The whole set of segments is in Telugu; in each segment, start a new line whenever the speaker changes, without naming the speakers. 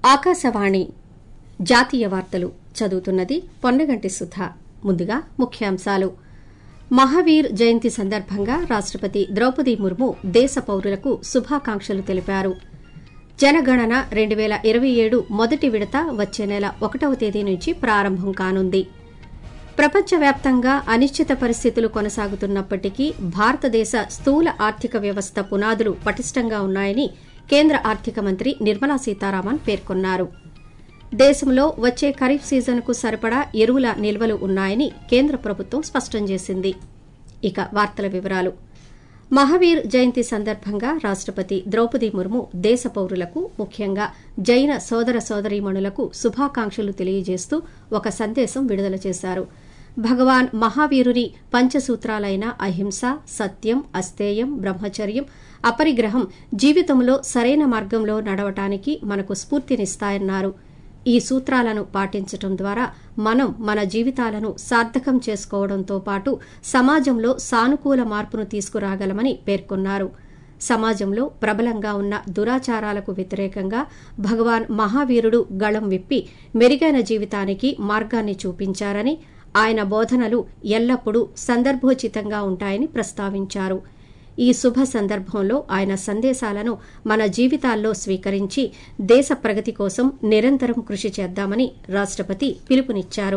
ఆకాశవాణి జాతీయ వార్తలు చదువుతున్నది పొన్నగంటి సుధ ముందుగా ముఖ్యాంశాలు మహావీర్ జయంతి సందర్భంగా రాష్టపతి ద్రౌపది ముర్ము దేశ పౌరులకు శుభాకాంక్షలు తెలిపారు జనగణన రెండు పేల ఇరవై ఏడు మొదటి విడత వచ్చే నెల ఒకటవ తేదీ నుంచి ప్రారంభం కానుంది ప్రపంచవ్యాప్తంగా అనిశ్చిత పరిస్థితులు కొనసాగుతున్నప్పటికీ భారతదేశ స్థూల ఆర్థిక వ్యవస్థ పునాదులు పటిష్టంగా ఉన్నాయని కేంద్ర ఆర్థిక మంత్రి నిర్మలా సీతారామన్ పేర్కొన్నారు దేశంలో వచ్చే ఖరీఫ్ సీజన్కు సరిపడా ఎరువుల నిల్వలు ఉన్నాయని కేంద్ర ప్రభుత్వం స్పష్టం చేసింది ఇక వార్తల వివరాలు మహావీర్ జయంతి సందర్భంగా రాష్టపతి ద్రౌపది ముర్ము దేశ పౌరులకు ముఖ్యంగా జైన సోదర సోదరీమణులకు శుభాకాంక్షలు తెలియజేస్తూ ఒక సందేశం విడుదల చేశారు భగవాన్ మహావీరుని పంచసూత్రాలైన అహింస సత్యం అస్తేయం బ్రహ్మచర్యం అపరిగ్రహం జీవితంలో సరైన మార్గంలో నడవటానికి మనకు స్ఫూర్తినిస్తాయన్నారు ఈ సూత్రాలను పాటించటం ద్వారా మనం మన జీవితాలను సార్థకం చేసుకోవడంతో పాటు సమాజంలో సానుకూల మార్పును తీసుకురాగలమని పేర్కొన్నారు సమాజంలో ప్రబలంగా ఉన్న దురాచారాలకు వ్యతిరేకంగా భగవాన్ మహావీరుడు గళం విప్పి మెరుగైన జీవితానికి మార్గాన్ని చూపించారని ఆయన బోధనలు ఎల్లప్పుడూ సందర్భోచితంగా ఉంటాయని ప్రస్తావించారు ఈ శుభ సందర్భంలో ఆయన సందేశాలను మన జీవితాల్లో స్వీకరించి దేశ ప్రగతి కోసం నిరంతరం కృషి చేద్దామని రాష్టపతి పిలుపునిచ్చారు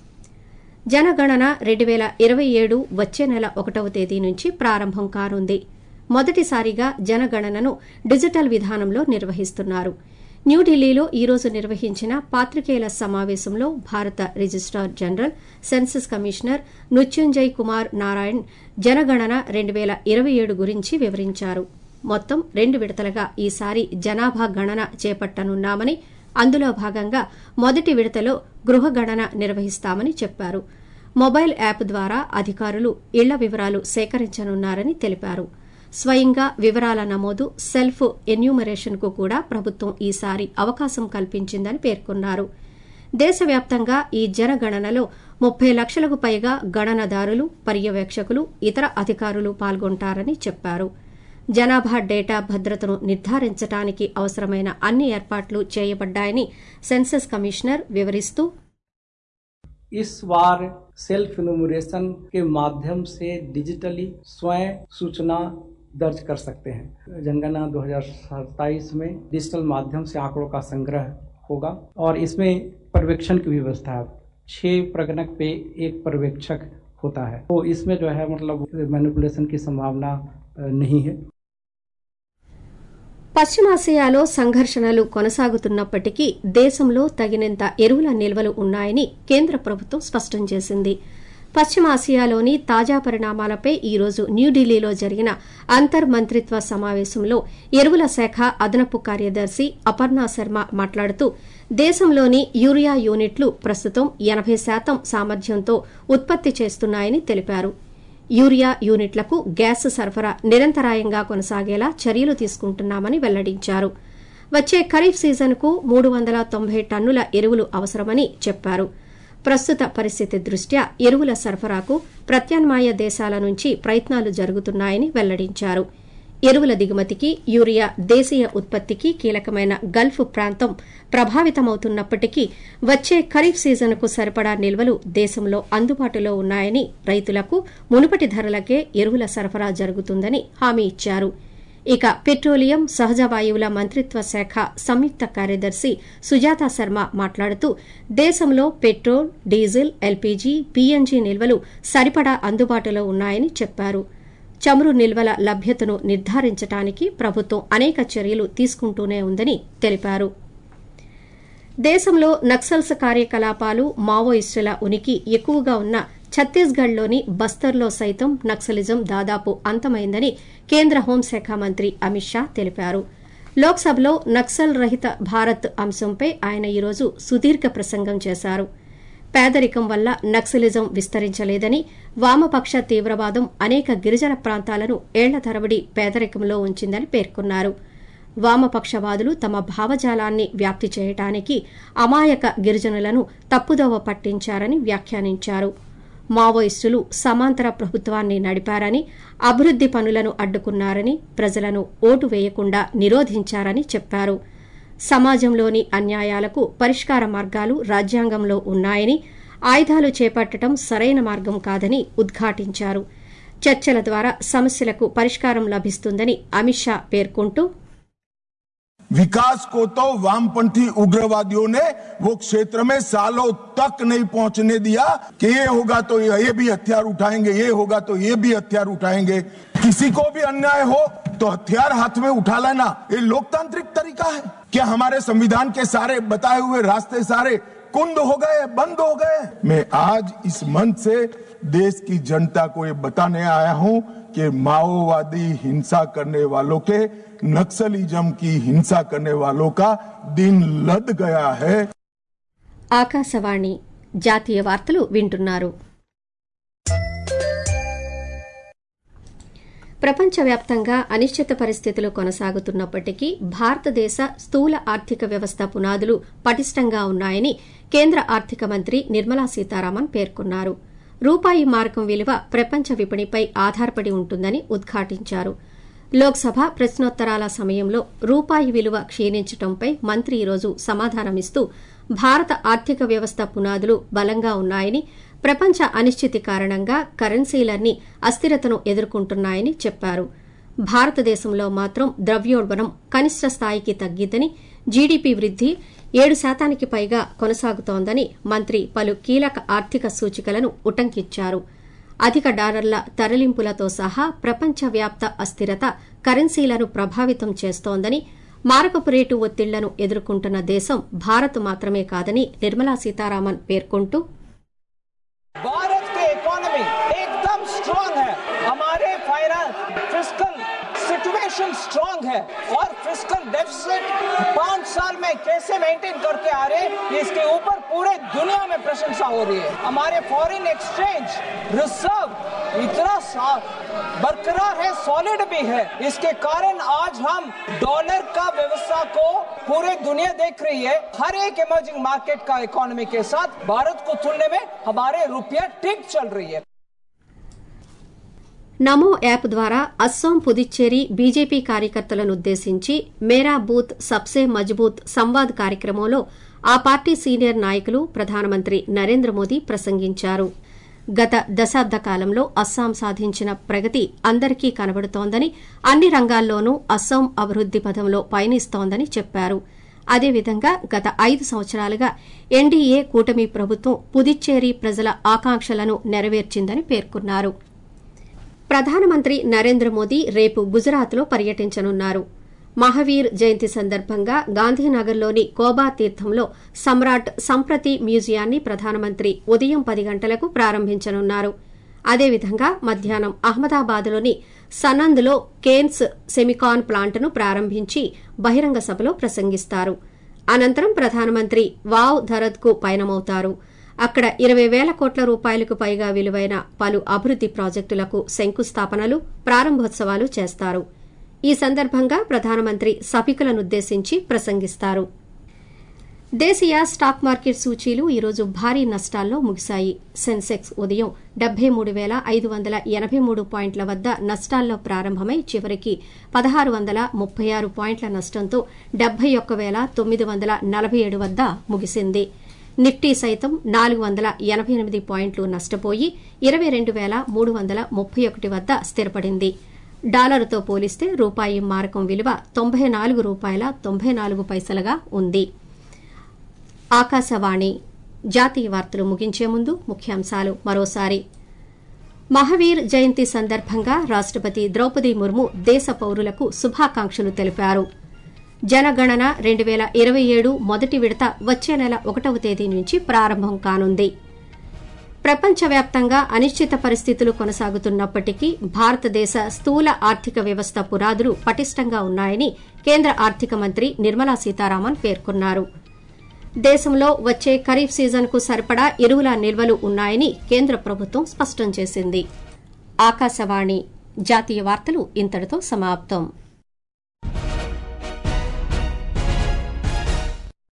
జనగణన రెండు పేల ఇరవై ఏడు వచ్చే నెల ఒకటవ తేదీ నుంచి ప్రారంభం కానుంది మొదటిసారిగా జనగణనను డిజిటల్ విధానంలో నిర్వహిస్తున్నారు న్యూఢిల్లీలో ఈ రోజు నిర్వహించిన పాత్రికేయుల సమావేశంలో భారత registrar general census commissioner Mrityunjay Kumar Narayan జనగణన రెండు పేల ఇరవై ఏడు గురించి వివరించారు మొత్తం రెండు విడతలుగా ఈసారి జనాభా గణన చేపట్టనున్నామని అందులో భాగంగా మొదటి విడతలో గృహ గణన నిర్వహిస్తామని చెప్పారు మొబైల్ యాప్ ద్వారా అధికారులు ఇళ్ల వివరాలు సేకరించనున్నారని తెలిపారు స్వయంగా వివరాల నమోదు సెల్ఫ్ ఎన్యూమరేషన్కు కూడా ప్రభుత్వం ఈసారి అవకాశం కల్పించిందని పేర్కొన్నారు దేశవ్యాప్తంగా ఈ జనగణనలో ముప్పై లక్షలకు పైగా గణనదారులు పర్యవేక్షకులు ఇతర అధికారులు పాల్గొంటారని చెప్పారు జనాభా డేటా భద్రతను నిర్ధారించడానికి అవసరమైన అన్ని ఏర్పాట్లు చేయబడ్డాయని సెన్సస్ కమిషనర్ వివరిస్తూ
इस बार सेल्फ इनोमरेशन के माध्यम से डिजिटली स्वयं सूचना दर्ज कर सकते हैं जनगणना 2027 में डिजिटल माध्यम से आंकड़ों का संग्रह होगा और इसमें पर्यवेक्षण की भी व्यवस्था है छह प्रगणक पे एक पर्यवेक्षक होता है तो इसमें जो है मतलब मैनिपुलेशन की संभावना नहीं है
పశ్చిమాసియాలో సంఘర్షణలు కొనసాగుతున్నప్పటికీ దేశంలో తగినంత ఎరువుల నిల్వలు ఉన్నాయని కేంద్ర ప్రభుత్వం స్పష్టం చేసింది పశ్చిమాసియాలోని తాజా పరిణామాలపై ఈ రోజు న్యూఢిల్లీలో జరిగిన అంతర్ మంత్రిత్వ సమావేశంలో ఎరువుల శాఖ అదనపు కార్యదర్శి అపర్ణ శర్మ మాట్లాడుతూ దేశంలోని యూరియా యూనిట్లు ప్రస్తుతం ఎనబై శాతం సామర్థ్యంతో ఉత్పత్తి చేస్తున్నాయని తెలిపారు యూరియా యూనిట్లకు గ్యాస్ సరఫరా నిరంతరాయంగా కొనసాగేలా చర్యలు తీసుకుంటున్నామని వెల్లడించారు వచ్చే ఖరీఫ్ సీజన్కు మూడు వందల తొంభై టన్నుల ఎరువులు అవసరమని చెప్పారు ప్రస్తుత పరిస్థితి దృష్ట్యా ఎరువుల సరఫరాకు ప్రత్యామ్నాయ దేశాల నుంచి ప్రయత్నాలు జరుగుతున్నాయని వెల్లడించారు ఎరువుల దిగుమతికి యూరియా దేశీయ ఉత్పత్తికి కీలకమైన గల్ఫ్ ప్రాంతం ప్రభావితమవుతున్నప్పటికీ వచ్చే ఖరీఫ్ సీజన్కు సరిపడా నిల్వలు దేశంలో అందుబాటులో ఉన్నాయని రైతులకు మునుపటి ధరలకే ఎరువుల సరఫరా జరుగుతుందని హామీ ఇచ్చారు ఇక పెట్రోలియం సహజ వాయువుల మంత్రిత్వ శాఖ సంయుక్త కార్యదర్శి సుజాత శర్మ మాట్లాడుతూ దేశంలో పెట్రోల్ డీజిల్ ఎల్పీజీ పీఎన్జీ నిల్వలు సరిపడా అందుబాటులో ఉన్నాయని చెప్పారు చమురు నిల్వల లభ్యతను నిర్ధారించడానికి ప్రభుత్వం అనేక చర్యలు తీసుకుంటూనే ఉందని తెలిపారు దేశంలో నక్సల్స్ కార్యకలాపాలు మావోయిస్టుల ఉనికి ఎక్కువగా ఉన్న ఛత్తీస్గఢ్లోని బస్తర్లో సైతం నక్సలిజం దాదాపు అంతమైందని కేంద్ర హోంశాఖ మంత్రి అమిత్ షా తెలిపారు లోక్సభలో నక్సల్ రహిత భారత్ అంశంపై ఆయన ఈరోజు సుదీర్ఘ ప్రసంగం చేశారు పేదరికం వల్ల నక్సలిజం విస్తరించలేదని వామపక్ష తీవ్రవాదం అనేక గిరిజన ప్రాంతాలను ఏళ్ల తరబడి పేదరికంలో ఉంచిందని పేర్కొన్నారు వామపక్షవాదులు తమ భావజాలాన్ని వ్యాప్తి చేయటానికి అమాయక గిరిజనులను తప్పుదోవ పట్టించారని వ్యాఖ్యానించారు మావోయిస్టులు సమాంతర ప్రభుత్వాన్ని నడిపారని అభివృద్ది పనులను అడ్డుకున్నారని ప్రజలను ఓటు వేయకుండా నిరోధించారని చెప్పారు సమాజంలోని అన్యాయాలకు పరిష్కార మార్గాలు రాజ్యాంగంలో ఉన్నాయని ఆయుధాలు చేపట్టడం సరైన మార్గం కాదని ఉద్ఘాటించారు చర్చల ద్వారా సమస్యలకు పరిష్కారం లభిస్తుందని అమిత్ షా పేర్కొంటూ
विकास को तो वामपंथी उग्रवादियों ने वो क्षेत्र में सालों तक नहीं पहुंचने दिया कि ये होगा तो ये भी हथियार उठाएंगे ये होगा तो ये भी हथियार उठाएंगे किसी को भी अन्याय हो तो हथियार हाथ में उठा लेना ये लोकतांत्रिक तरीका है क्या हमारे संविधान के सारे बताए हुए रास्ते सारे कुंद हो गए बंद हो गए मैं आज इस मंच से देश की जनता को ये बताने आया हूं कि माओवादी हिंसा करने वालों के नक्सलिज्म की हिंसा करने वालों का दिन लद गया है
ఆకాశవాణి జాతీయ వార్తలు వింటున్నారు ప్రపంచవ్యాప్తంగా అనిశ్చిత పరిస్థితులు కొనసాగుతున్నప్పటికీ భారతదేశ స్థూల ఆర్థిక వ్యవస్థ పునాదులు పటిష్టంగా ఉన్నాయని కేంద్ర ఆర్థిక మంత్రి నిర్మలా సీతారామన్ పేర్కొన్నారు రూపాయి మార్కం విలువ ప్రపంచ విపణిపై ఆధారపడి ఉంటుందని ఉద్ఘాటించారు లోక్సభ ప్రశ్నోత్తరాల సమయంలో రూపాయి విలువ క్షీణించడంపై మంత్రి ఈరోజు సమాధానమిస్తూ భారత ఆర్థిక వ్యవస్థ పునాదులు బలంగా ఉన్నాయని ప్రపంచ అనిశ్చితి కారణంగా కరెన్సీలన్నీ అస్థిరతను ఎదుర్కొంటున్నాయని చెప్పారు భారతదేశంలో మాత్రం ద్రవ్యోల్బణం కనిష్ట స్థాయికి తగ్గిందని జీడీపీ వృద్ది ఏడు శాతానికి పైగా కొనసాగుతోందని మంత్రి పలు కీలక ఆర్థిక సూచికలను ఉటంకించారు అధిక డాలర్ల తరలింపులతో సహా ప్రపంచవ్యాప్త అస్థిరత కరెన్సీలను ప్రభావితం చేస్తోందని మారకపు రేటు ఒత్తిళ్లను ఎదుర్కొంటున్న దేశం భారత్ మాత్రమే కాదని నిర్మలా సీతారామన్ పేర్కొంటూ
भारत की इकोनॉमी एकदम स्ट्रांग है हमारे फाइनेंस फिस्कल सिचुएशन स्ट्रांग है और फिस्कल डेफिसिट पांच साल में कैसे मेंटेन करके आ रहे हैं इसके ऊपर पूरे दुनिया में प्रशंसा हो रही है हमारे फॉरेन एक्सचेंज रिजर्व इतना बरकरार है सॉलिड भी है इसके कारण आज हम डॉलर का व्यवस्था को पूरे दुनिया देख रही है हर एक इमर्जिंग मार्केट का इकोनॉमी के साथ भारत को तुलने में हमारे रुपया ठीक चल रही है
నమో యాప్ ద్వారా అస్సాం పుదుచ్చేరి బీజేపీ కార్యకర్తలను ఉద్దేశించి మేరా బూత్ సబ్సే మజ్బూత్ సంవాద్ కార్యక్రమంలో ఆ పార్టీ సీనియర్ నాయకులు ప్రధానమంత్రి నరేంద్ర మోదీ ప్రసంగించారు గత దశాబ్ద కాలంలో అస్సాం సాధించిన ప్రగతి అందరికీ కనబడుతోందని అన్ని రంగాల్లోనూ అస్సాం అభివృద్ది పథంలో పయనిస్తోందని చెప్పారు అదేవిధంగా గత ఐదు సంవత్సరాలుగా ఎన్డీఏ కూటమి ప్రభుత్వం పుదుచ్చేరి ప్రజల ఆకాంక్షలను నెరవేర్చిందని పేర్కొన్నారు ప్రధానమంత్రి నరేంద్ర మోదీ రేపు గుజరాత్లో పర్యటించనున్నారు మహావీర్ జయంతి సందర్భంగా గాంధీనగర్లోని కోబా తీర్థంలో సమ్రాట్ సంప్రతి మ్యూజియాన్ని ప్రధానమంత్రి ఉదయం పది గంటలకు ప్రారంభించనున్నారు అదేవిధంగా మధ్యాహ్నం అహ్మదాబాద్లోని సనంద్లో కేన్స్ సెమికాన్ ప్లాంట్ను ప్రారంభించి బహిరంగ సభలో ప్రసంగిస్తారు అనంతరం ప్రధానమంత్రి వావ్ ధరత్కు పయనమవుతారు అక్కడ ఇరవై వేల కోట్ల రూపాయలకు పైగా విలువైన పలు అభివృద్ది ప్రాజెక్టులకు శంకుస్థాపనలు ప్రారంభోత్సవాలు చేస్తారు ఈ సందర్భంగా ప్రధానమంత్రి సభికులనుద్దేశించి ప్రసంగిస్తారు దేశీయ స్టాక్ మార్కెట్ సూచీలు ఈరోజు భారీ నష్టాల్లో ముగిశాయి సెన్సెక్స్ ఉదయం డెబ్బై మూడు వేల ఐదు వందల ఎనబై మూడు పాయింట్ల వద్ద నష్టాల్లో ప్రారంభమై చివరికి పదహారు వందల ముప్పై ఆరు పాయింట్ల నష్టంతో డెబ్బై ఒక్క వేల తొమ్మిది వందల నలభై ఏడు వద్ద ముగిసింది నిఫ్టీ సైతం నాలుగు వందల ఎనబై ఎనిమిది పాయింట్లు నష్టపోయి ఇరవై రెండు వేల మూడు వందల ముప్పై ఒకటి వద్ద స్థిరపడింది డాలరుతో పోలిస్తే రూపాయి మారకం విలువ తొంభై నాలుగు రూపాయల తొంభై నాలుగు పైసలుగా ఉంది ఆకాశవాణి జాతీయ వార్తలు ముగించే ముందు ముఖ్యాంశాలు మరోసారి మహావీర్ జయంతి సందర్భంగా రాష్టపతి ద్రౌపది ముర్ము దేశ పౌరులకు శుభాకాంక్షలు తెలిపారు జనగణన రెండు వేల ఇరవై ఏడు మొదటి విడత వచ్చే నెల ఒకటవ తేదీ నుంచి ప్రారంభం కానుంది ప్రపంచవ్యాప్తంగా అనిశ్చిత పరిస్థితులు కొనసాగుతున్నప్పటికీ భారతదేశ స్థూల ఆర్థిక వ్యవస్థ పునాదులు పటిష్టంగా ఉన్నాయని కేంద్ర ఆర్థిక మంత్రి నిర్మలా సీతారామన్ పేర్కొన్నారు దేశంలో వచ్చే ఖరీఫ్ సీజన్కు సరిపడా ఎరువుల నిల్వలు ఉన్నాయని కేంద్ర ప్రభుత్వం స్పష్టం చేసింది ఆకాశవాణి జాతీయ వార్తలు ఇంతటితో సమాప్తం